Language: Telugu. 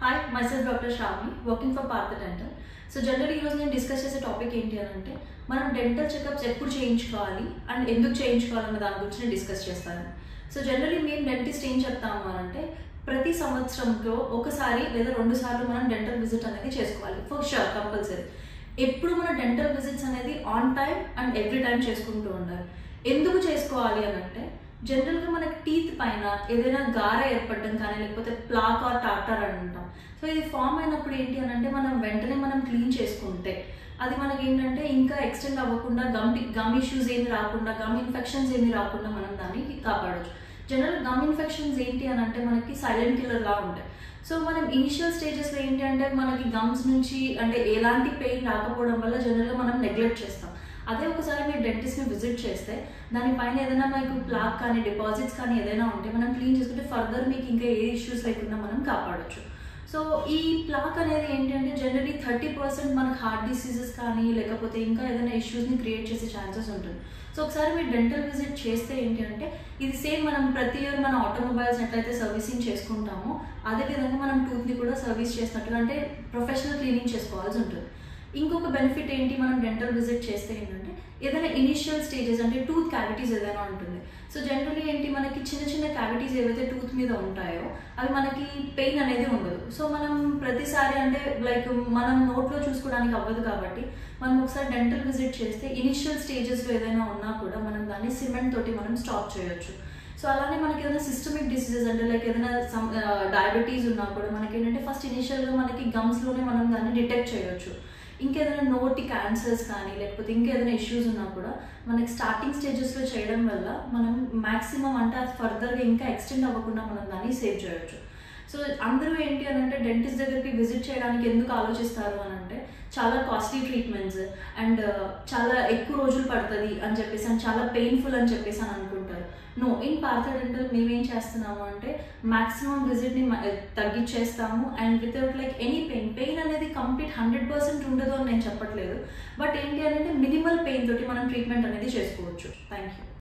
hi myself doctor Shravani working for Partha dental so general ఈరోజు నేను డిస్కస్ చేసే టాపిక్ ఏంటి అని అంటే మనం డెంటల్ చెకప్స్ ఎప్పుడు చేయించుకోవాలి అండ్ ఎందుకు చేయించుకోవాలన్న దాని గురించి నేను డిస్కస్ చేస్తాను సో జనరలీ మేము డెంటిస్ట్ ఏం చెప్తాము అని అంటే ప్రతి సంవత్సరంలో ఒకసారి లేదా రెండు సార్లు మనం డెంటల్ విజిట్ అనేది చేసుకోవాలి ఫర్ షూర్ కంపల్సరీ ఎప్పుడు మన డెంటల్ విజిట్స్ అనేది on time and every time చేసుకుంటూ ఉండాలి ఎందుకు చేసుకోవాలి అని అంటే జనరల్గా మనకి టీత్ పైన ఏదైనా గార ఏర్పడడం కానీ లేకపోతే ప్లాక్ ఆర్ టాటర్ అని అంటాం సో ఇది ఫామ్ అయినప్పుడు ఏంటి అని అంటే మనం వెంటనే మనం క్లీన్ చేసుకుంటే అది మనకి ఏంటంటే ఇంకా ఎక్స్టెండ్ అవ్వకుండా గమ్ గమ్ ఇష్యూస్ ఏమి రాకుండా గమ్ ఇన్ఫెక్షన్స్ ఏమి రాకుండా మనం దాన్ని కాపాడవచ్చు జనరల్ గమ్ ఇన్ఫెక్షన్స్ ఏంటి అని అంటే మనకి సైలెంట్ కిల్లర్ లా ఉంటాయి సో మనం ఇనిషియల్ స్టేజెస్లో ఏంటి అంటే మనకి గమ్స్ నుంచి అంటే ఎలాంటి పెయిన్ రాకపోవడం వల్ల జనరల్గా మనం నెగ్లెక్ట్ చేస్తాం అదే ఒకసారి మీరు డెంటిస్ట్ని విజిట్ చేస్తే దానిపైన ఏదైనా మీకు ప్లాక్ కానీ డిపాజిట్స్ కానీ ఏదైనా ఉంటే మనం క్లీన్ చేసుకుంటే ఫర్దర్ మీకు ఇంకా ఏ ఇష్యూస్ లేకుండా మనం కాపాడొచ్చు సో ఈ ప్లాక్ అనేది ఏంటంటే జనరలీ థర్టీ పర్సెంట్ మనకు హార్ట్ డిసీజెస్ కానీ లేకపోతే ఇంకా ఏదైనా ఇష్యూస్ని క్రియేట్ చేసే ఛాన్సెస్ ఉంటుంది సో ఒకసారి మీరు డెంటల్ విజిట్ చేస్తే ఏంటి అంటే ఇది సేమ్ మనం ప్రతి ఇయర్ మన ఆటోమొబైల్స్ ఎట్లయితే సర్వీసింగ్ చేసుకుంటామో అదేవిధంగా మనం టూత్ని కూడా సర్వీస్ చేసినట్టుగా అంటే ప్రొఫెషనల్ క్లీనింగ్ చేసుకోవాల్సి ఉంటుంది ఇంకొక బెనిఫిట్ ఏంటి మనం డెంటల్ విజిట్ చేస్తే ఏంటంటే ఏదైనా ఇనిషియల్ స్టేజెస్ అంటే టూత్ క్యావిటీస్ ఏదైనా ఉంటుంది సో జనరలీ ఏంటి మనకి చిన్న చిన్న క్యావిటీస్ ఏవైతే టూత్ మీద ఉంటాయో అవి మనకి పెయిన్ అనేది ఉండదు సో మనం ప్రతిసారి అంటే లైక్ మనం నోట్లో చూసుకోవడానికి అవ్వదు కాబట్టి మనం ఒకసారి డెంటల్ విజిట్ చేస్తే ఇనిషియల్ స్టేజెస్లో ఏదైనా ఉన్నా కూడా మనం దాన్ని సిమెంట్ తోటి మనం స్టాప్ చేయొచ్చు సో అలానే మనకి ఏదైనా సిస్టమిక్ డిసీజెస్ అంటే లైక్ ఏదైనా సమ్ డయాబెటీస్ ఉన్నా కూడా మనకి ఏంటంటే ఫస్ట్ ఇనిషియల్గా మనకి గమ్స్లోనే మనం దాన్ని డిటెక్ట్ చేయొచ్చు ఇంకేదైనా నోటి క్యాన్సర్స్ కానీ లేకపోతే ఇంకేదైనా ఇష్యూస్ ఉన్నా కూడా మనకి స్టార్టింగ్ స్టేజెస్లో చేయడం వల్ల మనం మ్యాక్సిమం అంటే అది ఫర్దర్గా ఇంకా ఎక్స్టెండ్ అవ్వకుండా మనం దాన్ని సేవ్ చేయొచ్చు సో అందరూ ఏంటి అని అంటే డెంటిస్ట్ దగ్గరికి విజిట్ చేయడానికి ఎందుకు ఆలోచిస్తారు అని అంటే చాలా కాస్ట్లీ ట్రీట్మెంట్స్ అండ్ చాలా ఎక్కువ రోజులు పడుతుంది అని చెప్పేసి అని చాలా పెయిన్ఫుల్ అని చెప్పేసి అని అనుకుంటారు నో ఇన్ పార్థ డెంటల్ మేమేం చేస్తున్నాము అంటే మాక్సిమం విజిట్ని తగ్గించేస్తాము and without like any pain pain అనేది కంప్లీట్ హండ్రెడ్ పర్సెంట్ ఉండదు అని నేను చెప్పట్లేదు బట్ ఏంటి అని అంటే మినిమల్ పెయిన్ తోటి మనం ట్రీట్మెంట్ అనేది చేసుకోవచ్చు థ్యాంక్ యూ